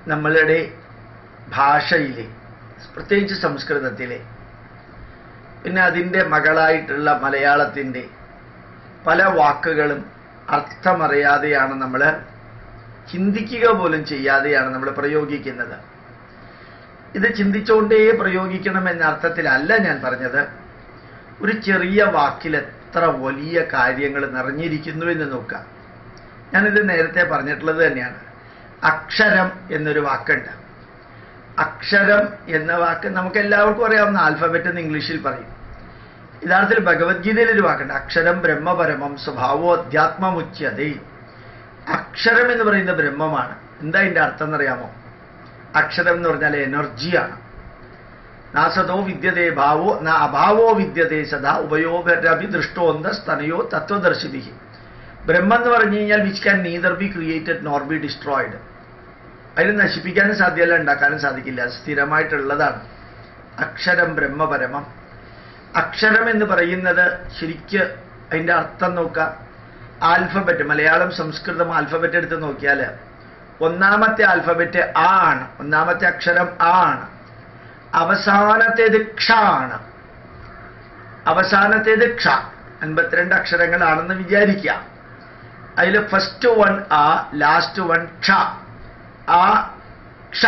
നമ്മളുടെ ഭാഷയിലെ പ്രത്യേകിച്ച് സംസ്കൃതത്തിലെ പിന്നെ അതിൻ്റെ മകളായിട്ടുള്ള മലയാളത്തിൻ്റെ പല വാക്കുകളും അർത്ഥമറിയാതെയാണ് നമ്മൾ ചിന്തിക്കുക പോലും ചെയ്യാതെയാണ് നമ്മൾ പ്രയോഗിക്കുന്നത് ഇത് ചിന്തിച്ചുകൊണ്ടേ പ്രയോഗിക്കണം എന്ന അർത്ഥത്തിലല്ല ഞാൻ പറഞ്ഞത് ഒരു ചെറിയ വാക്കിൽ എത്ര വലിയ കാര്യങ്ങൾ നിറഞ്ഞിരിക്കുന്നു എന്ന് നോക്കുക ഞാനിത് നേരത്തെ പറഞ്ഞിട്ടുള്ളത് തന്നെയാണ് അക്ഷരം എന്നൊരു വാക്കുണ്ട് അക്ഷരം എന്ന വാക്ക് നമുക്ക് എല്ലാവർക്കും അറിയാവുന്ന ആൽഫബറ്റ് എന്ന് ഇംഗ്ലീഷിൽ പറയും യഥാർത്ഥത്തിൽ ഭഗവത്ഗീതയിൽ ഒരു വാക്കുണ്ട് അക്ഷരം ബ്രഹ്മപരമം സ്വഭാവോ അധ്യാത്മമുച്യതേ അക്ഷരം എന്ന് പറയുന്നത് ബ്രഹ്മമാണ് എന്താ അതിൻ്റെ അർത്ഥം എന്നറിയാമോ അക്ഷരം എന്ന് പറഞ്ഞാൽ എനർജിയാണ് നാസതോ വിദ്യതേ ഭാവോ ന അഭാവോ വിദ്യതേ സദാ ഉഭയോഭരഭി ദൃഷ്ടോന്ത സ്തനയോ തത്വദർശിഭി ബ്രഹ്മം എന്ന് പറഞ്ഞു കഴിഞ്ഞാൽ which can neither be created nor be destroyed അതിന് നശിപ്പിക്കാനും സാധ്യമല്ല ഉണ്ടാക്കാനും സാധിക്കില്ല അത് സ്ഥിരമായിട്ടുള്ളതാണ് അക്ഷരം ബ്രഹ്മപരമം അക്ഷരം എന്ന് പറയുന്നത് ശരിക്ക് അതിൻ്റെ അർത്ഥം നോക്കുക ആൽഫബറ്റ് മലയാളം സംസ്കൃതം ആൽഫബറ്റ് എടുത്ത് നോക്കിയാൽ ഒന്നാമത്തെ ആൽഫബറ്റ് ആ ആണ് ഒന്നാമത്തെ അക്ഷരം ആ ആണ് അവസാനത്തേത് ക്ഷ ആണ് അവസാനത്തേത് ക്ഷ അൻപത്തിരണ്ട് അക്ഷരങ്ങളാണെന്ന് വിചാരിക്കുക അതിൽ ഫസ്റ്റ് വൺ ആ ലാസ്റ്റ് വൺ ക്ഷ ആ ക്ഷ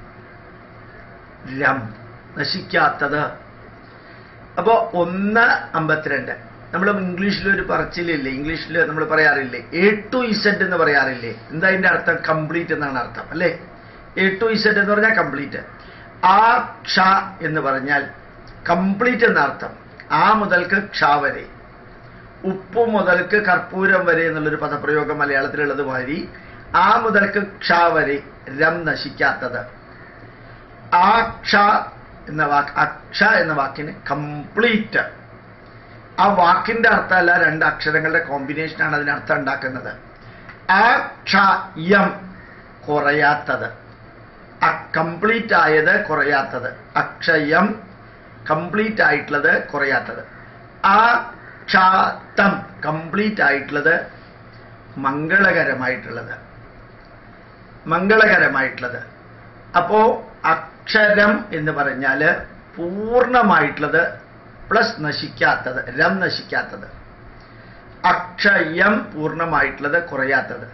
രം നശിക്കാത്തത് അപ്പോ ഒന്ന് അമ്പത്തിരണ്ട് നമ്മൾ ഇംഗ്ലീഷിൽ ഒരു പറച്ചിലില്ലേ ഇംഗ്ലീഷിൽ നമ്മൾ പറയാറില്ലേ എ ടു ഇസഡ് എന്ന് പറയാറില്ലേ എന്താ അതിന്റെ അർത്ഥം കംപ്ലീറ്റ് എന്നാണ് അർത്ഥം അല്ലേ എ ടു ഇസഡ് എന്ന് പറഞ്ഞാൽ കംപ്ലീറ്റ് ആ ക്ഷ എന്ന് പറഞ്ഞാൽ കംപ്ലീറ്റ് എന്ന അർത്ഥം ആ മുതൽക്ക് ക്ഷ വരെ ഉപ്പ് മുതൽക്ക് കർപ്പൂരം വരെ എന്നുള്ളൊരു പദപ്രയോഗം മലയാളത്തിലുള്ളത് മാതിരി ആ മുതൽക്ക് ക്ഷ വരെ രം നശിക്കാത്തത് ആ ക്ഷ എന്ന വാക്ക് അക്ഷ എന്ന വാക്കിന് കംപ്ലീറ്റ് ആ വാക്കിന്റെ അർത്ഥമല്ല രണ്ട് അക്ഷരങ്ങളുടെ കോമ്പിനേഷനാണ് അതിന് അർത്ഥം ഉണ്ടാക്കുന്നത് ആ ക്ഷ യം കുറയാത്തത് കംപ്ലീറ്റ് ആയത് കുറയാത്തത് അക്ഷയം കംപ്ലീറ്റ് ആയിട്ടുള്ളത് കുറയാത്തത് ആ ക്ഷാത്തം കംപ്ലീറ്റ് ആയിട്ടുള്ളത് മംഗളകരമായിട്ടുള്ളത് മംഗളകരമായിട്ടുള്ളത് അപ്പോ അക്ഷരം എന്ന് പറഞ്ഞാൽ പൂർണ്ണമായിട്ടുള്ളത് പ്ലസ് നശിക്കാത്തത് രം നശിക്കാത്തത് അക്ഷയം പൂർണ്ണമായിട്ടുള്ളത് കുറയാത്തത്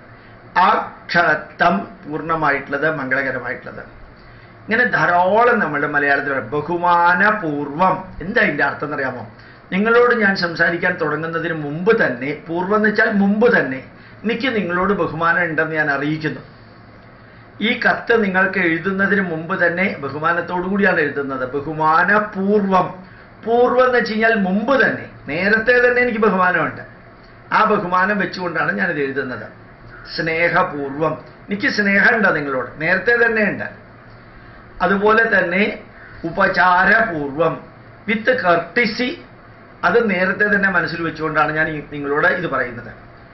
അക്ഷതം പൂർണ്ണമായിട്ടുള്ളത് മംഗളകരമായിട്ടുള്ളത് ഇങ്ങനെ ധാരാളം നമ്മളുടെ മലയാളത്തിൽ ബഹുമാനപൂർവം എന്താ അതിൻ്റെ അർത്ഥം എന്നറിയാമോ നിങ്ങളോട് ഞാൻ സംസാരിക്കാൻ തുടങ്ങുന്നതിന് മുമ്പ് തന്നെ പൂർവ്വം എന്ന് വെച്ചാൽ മുമ്പ് തന്നെ എനിക്ക് നിങ്ങളോട് ബഹുമാനം ഉണ്ടെന്ന് ഞാൻ അറിയിക്കുന്നു ഈ കത്ത് നിങ്ങൾക്ക് എഴുതുന്നതിന് മുമ്പ് തന്നെ ബഹുമാനത്തോടു കൂടിയാണ് എഴുതുന്നത് ബഹുമാനപൂർവം പൂർവ്വം എന്ന് വെച്ച് കഴിഞ്ഞാൽ മുമ്പ് തന്നെ നേരത്തെ തന്നെ എനിക്ക് ബഹുമാനമുണ്ട് ആ ബഹുമാനം വെച്ചുകൊണ്ടാണ് ഞാനിത് എഴുതുന്നത് സ്നേഹപൂർവം എനിക്ക് സ്നേഹമുണ്ട് നിങ്ങളോട് നേരത്തെ തന്നെ ഉണ്ട് അതുപോലെ തന്നെ ഉപചാരപൂർവം വിത്ത് കർട്ടിസി അത് നേരത്തെ തന്നെ മനസ്സിൽ വെച്ചുകൊണ്ടാണ് ഞാൻ ഈ നിങ്ങളോട് ഇത് പറയുന്നത്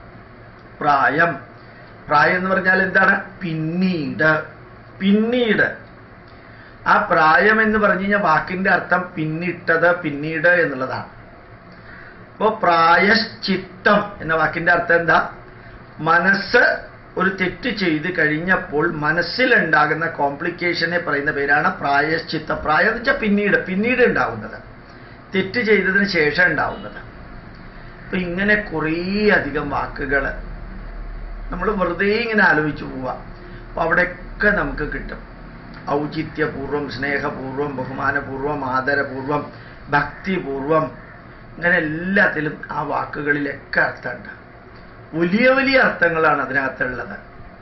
പ്രായം പ്രായം എന്ന് പറഞ്ഞാൽ എന്താണ് പിന്നീട് പിന്നീട് ആ പ്രായം എന്ന് പറഞ്ഞു കഴിഞ്ഞാൽ വാക്കിന്റെ അർത്ഥം പിന്നിട്ടത് പിന്നീട് എന്നുള്ളതാണ് അപ്പോൾ പ്രായശ്ചിത്തം എന്ന വാക്കിന്റെ അർത്ഥം എന്താ മനസ്സ് ഒരു തെറ്റ് ചെയ്ത് കഴിഞ്ഞപ്പോൾ മനസ്സിലുണ്ടാകുന്ന കോംപ്ലിക്കേഷനെ പറയുന്ന പേരാണ് പ്രായശ്ചിത്തം പ്രായം എന്ന് വെച്ചാൽ പിന്നീട് പിന്നീട് ഉണ്ടാവുന്നത് തെറ്റ് ചെയ്തതിന് ശേഷം ഉണ്ടാവുന്നത് അപ്പൊ ഇങ്ങനെ കുറേ അധികം വാക്കുകൾ നമ്മൾ വെറുതെ ഇങ്ങനെ ആലോചിച്ചു പോവാം അപ്പൊ അവിടെയൊക്കെ നമുക്ക് കിട്ടും ഔചിത്യപൂർവം സ്നേഹപൂർവം ബഹുമാനപൂർവം ആദരപൂർവം ഭക്തിപൂർവം ഇങ്ങനെ എല്ലാത്തിലും ആ വാക്കുകളിലൊക്കെ അർത്ഥമുണ്ട് വലിയ വലിയ അർത്ഥങ്ങളാണ് അതിനകത്തുള്ളത്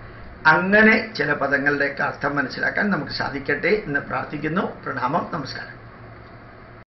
അങ്ങനെ ചില പദങ്ങളുടെയൊക്കെ അർത്ഥം മനസ്സിലാക്കാൻ നമുക്ക് സാധിക്കട്ടെ എന്ന് പ്രാർത്ഥിക്കുന്നു പ്രണാമം നമസ്കാരം